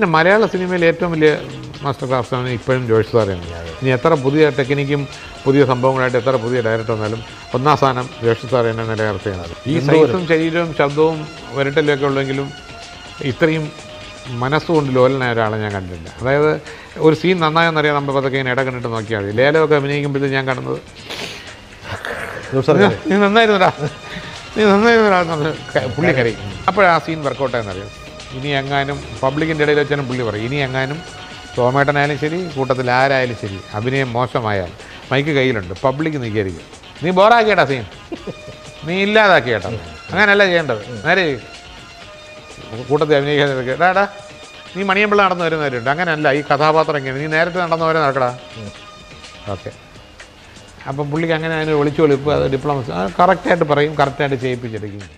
പിന്നെ മലയാള സിനിമയിൽ ഏറ്റവും വലിയ മാസ്റ്റർ ക്ലാസ്സാണ് ഇപ്പോഴും ജോഷ് സാറാണ് ഇനി എത്ര പുതിയ ടെക്നിക്കും പുതിയ സംഭവങ്ങളായിട്ട് എത്ര പുതിയ ഡയറക്ടർ വന്നാലും ഒന്നാം സ്ഥാനം ജോഷ് സാർ എന്നെ നിലനിർത്തുകയാണ് ഈ സൈസും ശരീരവും ശബ്ദവും വരട്ടലും ഒക്കെ ഉള്ളെങ്കിലും ഇത്രയും മനസ്സുകൊണ്ട് ലോലനായ ഒരാളെ ഞാൻ കണ്ടിട്ടില്ല അതായത് ഒരു സീൻ നന്നായെന്നറിയാൻ നമ്മൾ പതൊക്കെ ഇങ്ങനെ ഇട കണ്ടിട്ട് നോക്കിയാൽ മതി ലേലമൊക്കെ അഭിനയിക്കുമ്പോഴത്തേക്ക് ഞാൻ കാണുന്നത് ജോഷ് സാർ നീ നന്നായിരുന്നടാ നീ നന്നായിരുന്നടാ എന്ന് പറഞ്ഞ് ക- പുള്ളി കരയും അപ്പോഴാ സീൻ വർക്കൗട്ടായെന്നറിയാം ഇനി എങ്ങാനും പബ്ലിക്കിൻ്റെ ഇടയിൽ വെച്ചാലും പുള്ളി പറയും ഇനി എങ്ങാനും സോമേട്ടനായാലും ശരി കൂട്ടത്തിൽ ആരായാലും ശരി അഭിനയം മോശമായാൽ മൈക്ക് കയ്യിലുണ്ട് പബ്ലിക് നീക്കിയായിരിക്കും നീ ബോറാക്കിയേട്ടാ സീൻ നീ ഇല്ലാതാക്കിയേട്ടാ അങ്ങനെയല്ല ചെയ്യേണ്ടത് നേരെ ചെയ്യ്. കൂട്ടത്തിൽ അഭിനയിക്കാതെ ഡാടാ നീ മണിയമ്പിള്ള നടന്നു വരുന്നവരുണ്ട് അങ്ങനെയല്ല ഈ കഥാപാത്രം എങ്ങനെ നീ നേരത്തെ നടന്നവരെ നടക്കടാ ഓക്കെ അപ്പം പുള്ളിക്ക് അങ്ങനെ അതിന് ഒളിച്ചു ഒളിപ്പ് അത് ഡിപ്ലോമസി അത് കറക്റ്റായിട്ട് പറയും കറക്റ്റായിട്ട് ചെയ്യിപ്പിച്ചെടുക്കും